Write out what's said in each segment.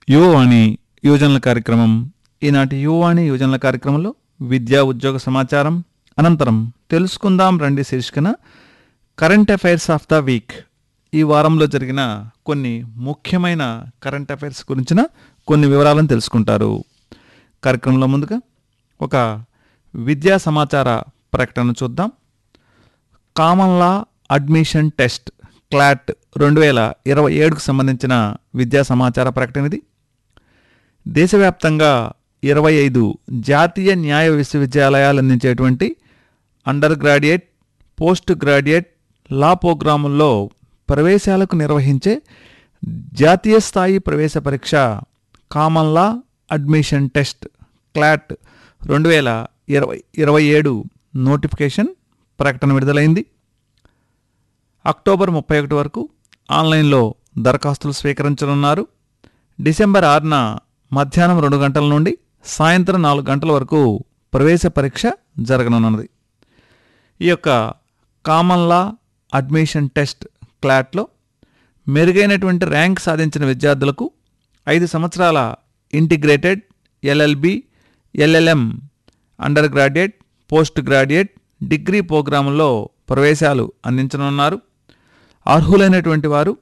యువవాణి యువజనుల కార్యక్రమం ఈనాటి యువవాణి యువజనుల కార్యక్రమంలో విద్యా ఉద్యోగ సమాచారం అనంతరం తెలుసుకుందాం రండి శీర్షికన current affairs of the week ఈ వారంలో జరిగిన కొన్ని ముఖ్యమైన కరెంట్ అఫైర్స్ గురించిన కొన్ని వివరాలను తెలుసుకుంటారు కార్యక్రమంలో ముందుగా ఒక విద్యా సమాచార ప్రకటన చూద్దాం common law admission test CLAT రెండు వేల ఇరవై ఏడుకు సంబంధించిన విద్యా సమాచార ప్రకటన ఇది దేశవ్యాప్తంగా ఇరవై ఐదు జాతీయ న్యాయ విశ్వవిద్యాలయాలు అందించేటువంటి under graduate post graduate law ప్రోగ్రాముల్లో ప్రవేశాలకు నిర్వహించే జాతీయ స్థాయి ప్రవేశ పరీక్ష common law admission test CLAT రెండు వేల ఇరవై ఇరవై ఏడు నోటిఫికేషన్ ప్రకటన విడుదలైంది అక్టోబర్ ముప్పై ఒకటి వరకు ఆన్లైన్లో దరఖాస్తులు స్వీకరించనున్నారు డిసెంబర్ ఆరున మధ్యాహ్నం రెండు గంటల నుండి సాయంత్రం నాలుగు గంటల వరకు ప్రవేశ పరీక్ష జరగనున్నది ఈ యొక్క కామన్ లా అడ్మిషన్ టెస్ట్ క్లాట్లో మెరుగైనటువంటి ర్యాంక్ సాధించిన విద్యార్థులకు ఐదు సంవత్సరాల integrated LLB LLM under graduate post graduate degree ప్రోగ్రాముల్లో ప్రవేశాలు అందించనున్నారు అర్హులైనటువంటి వారు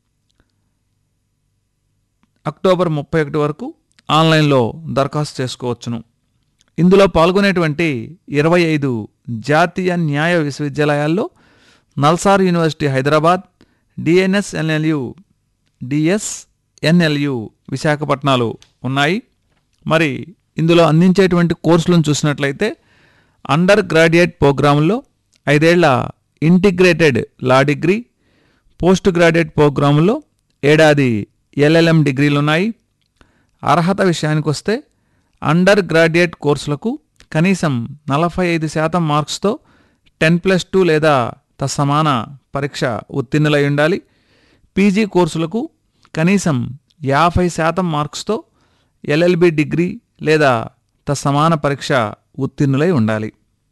అక్టోబర్ ముప్పై ఒకటి వరకు ఆన్లైన్లో దరఖాస్తు చేసుకోవచ్చును ఇందులో పాల్గొనేటువంటి ఇరవై ఐదు జాతీయ న్యాయ విశ్వవిద్యాలయాల్లో NALSAR university Hyderabad DNSNLU DSNLU విశాఖపట్నాలు ఉన్నాయి మరి ఇందులో అందించేటువంటి కోర్సులను చూసినట్లయితే అండర్ గ్రాడ్యుయేట్ ప్రోగ్రాంలో ఐదేళ్ల integrated law degree post graduate ప్రోగ్రాంలో ఏడాది ఎల్ఎల్ఎం డిగ్రీలు ఉన్నాయి అర్హత విషయానికి వస్తే అండర్ గ్రాడ్యుయేట్ కోర్సులకు కనీసం నలభై ఐదు శాతం మార్క్స్తో టెన్ ప్లస్ టూ లేదా తత్సమాన పరీక్ష ఉత్తీర్ణులై ఉండాలి పీజీ కోర్సులకు కనీసం యాభై శాతం మార్క్స్తో ఎల్ఎల్బి డిగ్రీ లేదా తత్సమాన పరీక్ష ఉత్తీర్ణులై ఉండాలి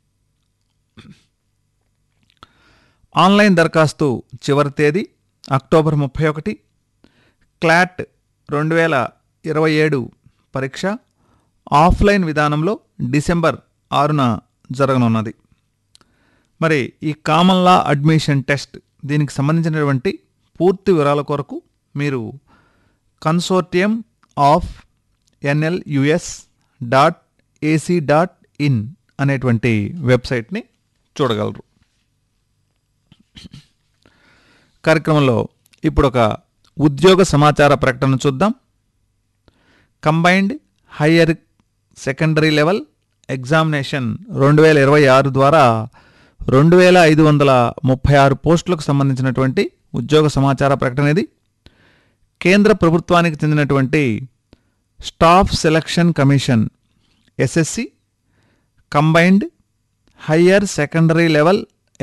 ఆన్లైన్ దరఖాస్తు చివరి తేదీ అక్టోబర్ ముప్పై ఒకటి క్లాట్ రెండు వేల ఇరవై ఏడు పరీక్ష ఆఫ్లైన్ విధానంలో డిసెంబర్ ఆరున జరగనున్నది మరి ఈ కామన్ లా అడ్మిషన్ టెస్ట్ దీనికి సంబంధించినటువంటి పూర్తి వివరాల కొరకు మీరు consortium of NLUs dot AC dot in అనేటువంటి వెబ్సైట్ని చూడగలరు కార్యక్రమంలో ఇప్పుడు ఒక ఉద్యోగ సమాచార ప్రకటన చూద్దాం combined higher secondary level examination రెండు వేల ఇరవై ఆరు ద్వారా రెండు వేల ఐదు వందల ముప్పై ఆరు పోస్టులకు సంబంధించినటువంటి ఉద్యోగ సమాచార ప్రకటన ఇది కేంద్ర ప్రభుత్వానికి చెందినటువంటి staff selection commission SSC combined higher secondary level